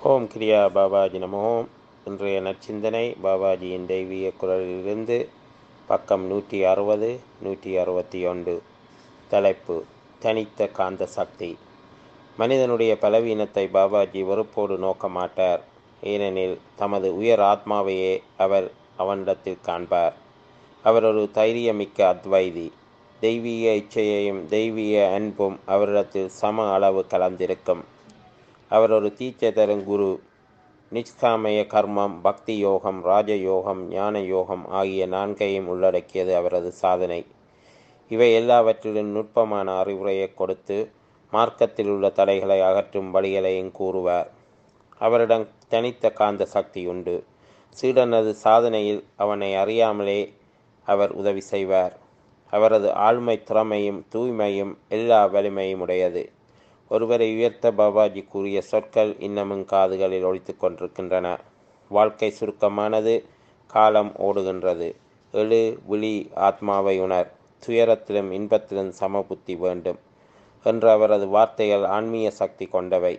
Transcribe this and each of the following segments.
ஓம் கிரியா பாபாஜி நமோ இன்றைய நற்சிந்தனை பாபாஜியின் தெய்வீக குரலிலிருந்து பக்கம் நூற்றி அறுபது நூற்றி அறுபத்தி ஒன்று தலைப்பு தனித்த காந்த சக்தி மனிதனுடைய பலவீனத்தை பாபாஜி வெறுப்போடு நோக்க மாட்டார் ஏனெனில் தமது உயர் ஆத்மாவையே அவர் அவனிடத்தில் காண்பார் அவர் ஒரு தைரியமிக்க அத்வைதி தெய்வீக இச்சையையும் தெய்வீக அன்பும் அவரிடத்தில் சம அளவு கலந்திருக்கும் அவர் ஒரு தீட்சை தரும் குரு நிஷ்காமய கர்மம் பக்தி யோகம் ராஜயோகம் ஞான யோகம் ஆகிய நான்கையும் உள்ளடக்கியது அவரது சாதனை இவை எல்லாவற்றிலும் நுட்பமான அறிவுரையை கொடுத்து மார்க்கத்தில் உள்ள தடைகளை அகற்றும் வழிகளையும் கூறுவார் அவரிடம் தனித்த காந்த சக்தி உண்டு சீடனது சாதனையில் அவனை அறியாமலே அவர் உதவி செய்வார் அவரது ஆழ்மை திறமையும் தூய்மையும் எல்லா வலிமையும் உடையது ஒருவரை உயர்த்த பாபாஜி கூறிய சொற்கள் இன்னமும் காதுகளில் ஒழித்து கொண்டிருக்கின்றன வாழ்க்கை சுருக்கமானது காலம் ஓடுகின்றது எழு விழி ஆத்மாவை உணர் துயரத்திலும் இன்பத்திலும் சம புத்தி வேண்டும் என்ற அவரது வார்த்தைகள் ஆன்மீக சக்தி கொண்டவை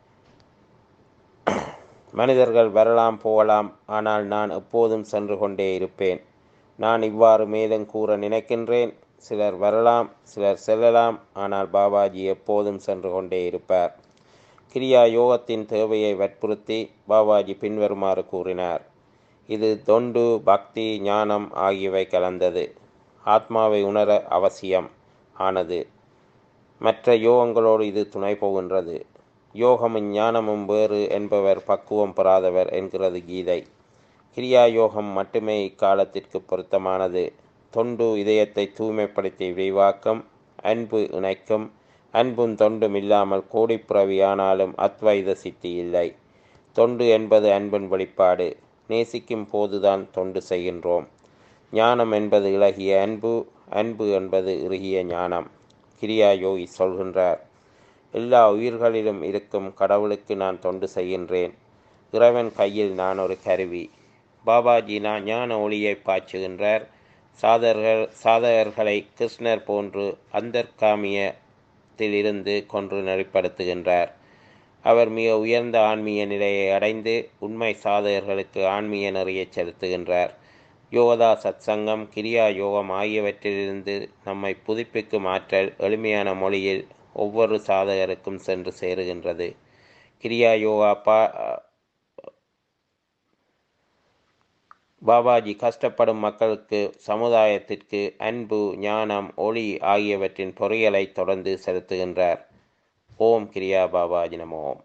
மனிதர்கள் வரலாம் போகலாம் ஆனால் நான் எப்போதும் சென்று கொண்டே இருப்பேன் நான் இவ்வாறு மேலும் கூற நினைக்கின்றேன் சிலர் வரலாம் சிலர் செல்லலாம் ஆனால் பாபாஜி எப்போதும் சென்று கொண்டே இருப்பார் கிரியா யோகத்தின் தேவையை வற்புறுத்தி பாபாஜி பின்வருமாறு கூறினார் இது தொண்டு பக்தி ஞானம் ஆகியவை கலந்தது ஆத்மாவை உணர அவசியம் ஆனது மற்ற யோகங்களோடு இது துணை போகின்றது யோகமும் ஞானமும் வேறு என்பவர் பக்குவம் பெறாதவர் என்கிறது கீதை கிரியா யோகம் மட்டுமே இக்காலத்திற்கு பொருத்தமானது தொண்டு இதயத்தை தூய்மைப்படுத்தி விரிவாக்கும் அன்பு இணைக்கும் அன்பும் தொண்டும் இல்லாமல் கோடிப்பிறவியானாலும் அத்வைத சித்தி இல்லை தொண்டு என்பது அன்பின் வெளிப்பாடு நேசிக்கும் போதுதான் தொண்டு செய்கின்றோம் ஞானம் என்பது இளகிய அன்பு அன்பு என்பது இறுகிய ஞானம் கிரியா யோகி சொல்கின்றார் எல்லா உயிர்களிலும் இருக்கும் கடவுளுக்கு நான் தொண்டு செய்கின்றேன் இறைவன் கையில் நான் ஒரு கருவி பாபாஜி நான் ஞான ஒளியை பாய்ச்சுகின்றார் சாதர்கள் சாதகர்களை கிருஷ்ணர் போன்று அந்தர்காமியத்திலிருந்து கொன்று நெறிப்படுத்துகின்றார் அவர் மிக உயர்ந்த ஆன்மீக நிலையை அடைந்து உண்மை சாதகர்களுக்கு ஆன்மீக நெறியை செலுத்துகின்றார் யோகதா சத்சங்கம் கிரியா யோகம் ஆகியவற்றிலிருந்து நம்மை புதுப்பிக்கும் ஆற்றல் எளிமையான மொழியில் ஒவ்வொரு சாதகருக்கும் சென்று சேருகின்றது கிரியா யோகா பா பாபாஜி கஷ்டப்படும் மக்களுக்கு சமுதாயத்திற்கு அன்பு ஞானம் ஒளி ஆகியவற்றின் பொறிகளை தொடர்ந்து செலுத்துகின்றார் ஓம் கிரியா பாபாஜி நம ஓம்